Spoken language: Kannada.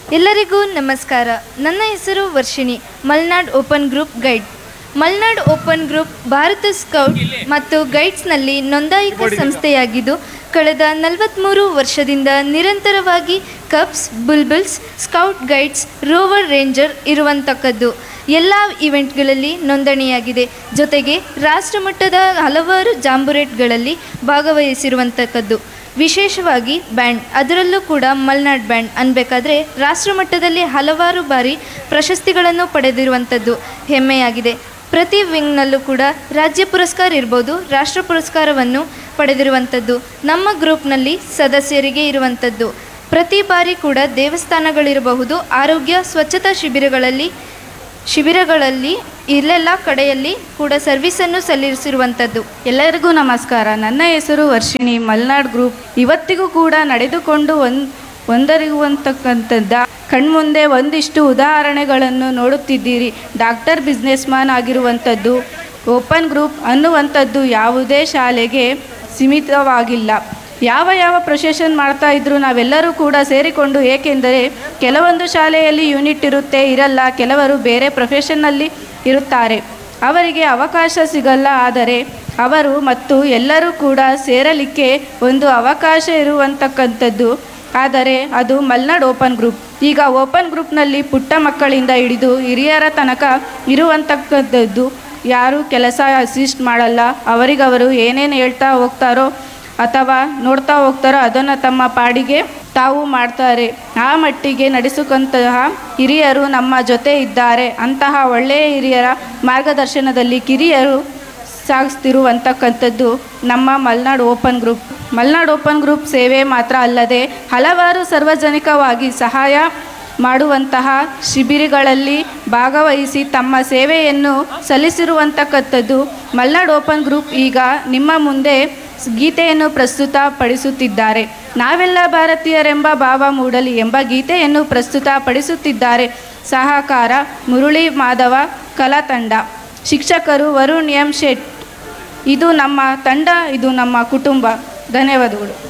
ಎಲ್ಲರಿಗೂ ನಮಸ್ಕಾರ ನನ್ನ ಹೆಸರು Varshini Malnad open group guide Malnad open group Bharat scout ಮತ್ತು ಗೈಡ್ಸ್ನಲ್ಲಿ ನೋಂದಾಯಿತ ಸಂಸ್ಥೆಯಾಗಿದ್ದು ಕಳೆದ ನಲವತ್ತ್ಮೂರು ವರ್ಷದಿಂದ ನಿರಂತರವಾಗಿ cubs bulbuls scout guides rover ranger ಇರುವಂತಕ್ಕದ್ದು ಎಲ್ಲ ಇವೆಂಟ್ಗಳಲ್ಲಿ ನೋಂದಣಿಯಾಗಿದೆ ಜೊತೆಗೆ ರಾಷ್ಟ್ರಮಟ್ಟದ ಹಲವಾರು ಜಾಂಬುರೇಟ್ಗಳಲ್ಲಿ ಭಾಗವಹಿಸಿರುವಂತಕ್ಕದ್ದು ವಿಶೇಷವಾಗಿ ಬ್ಯಾಂಡ್ ಅದರಲ್ಲೂ ಕೂಡ ಮಲ್ನಾಡ್ ಬ್ಯಾಂಡ್ ಅನ್ಬೇಕಾದ್ರೆ ರಾಷ್ಟ್ರಮಟ್ಟದಲ್ಲಿ ಹಲವಾರು ಬಾರಿ ಪ್ರಶಸ್ತಿಗಳನ್ನು ಪಡೆದಿರುವಂಥದ್ದು ಹೆಮ್ಮೆಯಾಗಿದೆ ಪ್ರತಿ ವಿಂಗ್ನಲ್ಲೂ ಕೂಡ ರಾಜ್ಯ ಪುರಸ್ಕಾರ ಇರ್ಬೋದು ರಾಷ್ಟ್ರ ಪುರಸ್ಕಾರವನ್ನು ಪಡೆದಿರುವಂಥದ್ದು ನಮ್ಮ ಗ್ರೂಪ್ನಲ್ಲಿ ಸದಸ್ಯರಿಗೆ ಇರುವಂಥದ್ದು ಪ್ರತಿ ಬಾರಿ ಕೂಡ ದೇವಸ್ಥಾನಗಳಿರಬಹುದು ಆರೋಗ್ಯ ಸ್ವಚ್ಛತಾ ಶಿಬಿರಗಳಲ್ಲಿ ಶಿಬಿರಗಳಲ್ಲಿ ಇಲ್ಲೆಲ್ಲ ಕಡೆಯಲ್ಲಿ ಕೂಡ ಸರ್ವಿಸನ್ನು ಸಲ್ಲಿಸಿರುವಂಥದ್ದು ಎಲ್ಲರಿಗೂ ನಮಸ್ಕಾರ ನನ್ನ ಹೆಸರು ವರ್ಷಿಣಿ ಮಲ್ನಾಡ್ ಗ್ರೂಪ್ ಇವತ್ತಿಗೂ ಕೂಡ ನಡೆದುಕೊಂಡು ಒಂದ್ ಒಂದರಿಗುವಂತಕ್ಕಂಥದ್ದ ಕಣ್ಮುಂದೆ ಒಂದಿಷ್ಟು ಉದಾಹರಣೆಗಳನ್ನು ನೋಡುತ್ತಿದ್ದೀರಿ ಡಾಕ್ಟರ್ ಬಿಸ್ನೆಸ್ ಮ್ಯಾನ್ ಆಗಿರುವಂಥದ್ದು ಓಪನ್ ಗ್ರೂಪ್ ಅನ್ನುವಂಥದ್ದು ಯಾವುದೇ ಶಾಲೆಗೆ ಸೀಮಿತವಾಗಿಲ್ಲ ಯಾವ ಯಾವ ಪ್ರೊಸೆಷನ್ ಮಾಡ್ತಾ ಇದ್ರು ನಾವೆಲ್ಲರೂ ಕೂಡ ಸೇರಿಕೊಂಡು ಏಕೆಂದರೆ ಕೆಲವೊಂದು ಶಾಲೆಯಲ್ಲಿ ಯೂನಿಟ್ ಇರುತ್ತೆ ಇರಲ್ಲ ಕೆಲವರು ಬೇರೆ ಪ್ರೊಫೆಷನ್ನಲ್ಲಿ ಇರುತ್ತಾರೆ ಅವರಿಗೆ ಅವಕಾಶ ಸಿಗಲ್ಲ ಆದರೆ ಅವರು ಮತ್ತು ಎಲ್ಲರೂ ಕೂಡ ಸೇರಲಿಕ್ಕೆ ಒಂದು ಅವಕಾಶ ಇರುವಂತಕ್ಕಂಥದ್ದು ಆದರೆ ಅದು ಮಲ್ನಾಡ್ ಓಪನ್ ಗ್ರೂಪ್ ಈಗ ಓಪನ್ ಗ್ರೂಪ್ನಲ್ಲಿ ಪುಟ್ಟ ಮಕ್ಕಳಿಂದ ಹಿಡಿದು ಹಿರಿಯರ ತನಕ ಇರುವಂತಕ್ಕಂಥದ್ದು ಯಾರು ಕೆಲಸ ಅಸಿಸ್ಟ್ ಮಾಡಲ್ಲ ಅವರಿಗವರು ಏನೇನು ಹೇಳ್ತಾ ಹೋಗ್ತಾರೋ ಅಥವಾ ನೋಡ್ತಾ ಹೋಗ್ತಾರೋ ಅದನ್ನು ತಮ್ಮ ಪಾಡಿಗೆ ತಾವು ಮಾಡ್ತಾರೆ ಆ ಮಟ್ಟಿಗೆ ನಡೆಸುವಂತಹ ಹಿರಿಯರು ನಮ್ಮ ಜೊತೆ ಇದ್ದಾರೆ ಅಂತಹ ಒಳ್ಳೆಯ ಹಿರಿಯರ ಮಾರ್ಗದರ್ಶನದಲ್ಲಿ ಕಿರಿಯರು ಸಾಗಿಸ್ತಿರುವಂತಕ್ಕಂಥದ್ದು ನಮ್ಮ Malnad open group Malnad open group ಸೇವೆ ಮಾತ್ರ ಅಲ್ಲದೆ ಹಲವಾರು ಸಾರ್ವಜನಿಕವಾಗಿ ಸಹಾಯ ಮಾಡುವಂತಹ ಶಿಬಿರಗಳಲ್ಲಿ ಭಾಗವಹಿಸಿ ತಮ್ಮ ಸೇವೆಯನ್ನು ಸಲ್ಲಿಸಿರುವಂತಕ್ಕಂಥದ್ದು ಮಲ್ನಾಡ್ ಓಪನ್ ಗ್ರೂಪ್ ಈಗ ನಿಮ್ಮ ಮುಂದೆ ಗೀತೆಯನ್ನು ಪ್ರಸ್ತುತಪಡಿಸುತ್ತಿದ್ದಾರೆ ನಾವೆಲ್ಲ ಭಾರತೀಯರೆಂಬ ಭಾವ ಮೂಡಲಿ ಎಂಬ ಗೀತೆಯನ್ನು ಪ್ರಸ್ತುತಪಡಿಸುತ್ತಿದ್ದಾರೆ ಸಹಕಾರ ಮುರಳಿ ಮಾಧವ ಕಲಾ ತಂಡ ಶಿಕ್ಷಕರು ವರುಣ್ ಎಂ ಶೆಟ್ ಇದು ನಮ್ಮ ತಂಡ ಇದು ನಮ್ಮ ಕುಟುಂಬ ಧನ್ಯವಾದಗಳು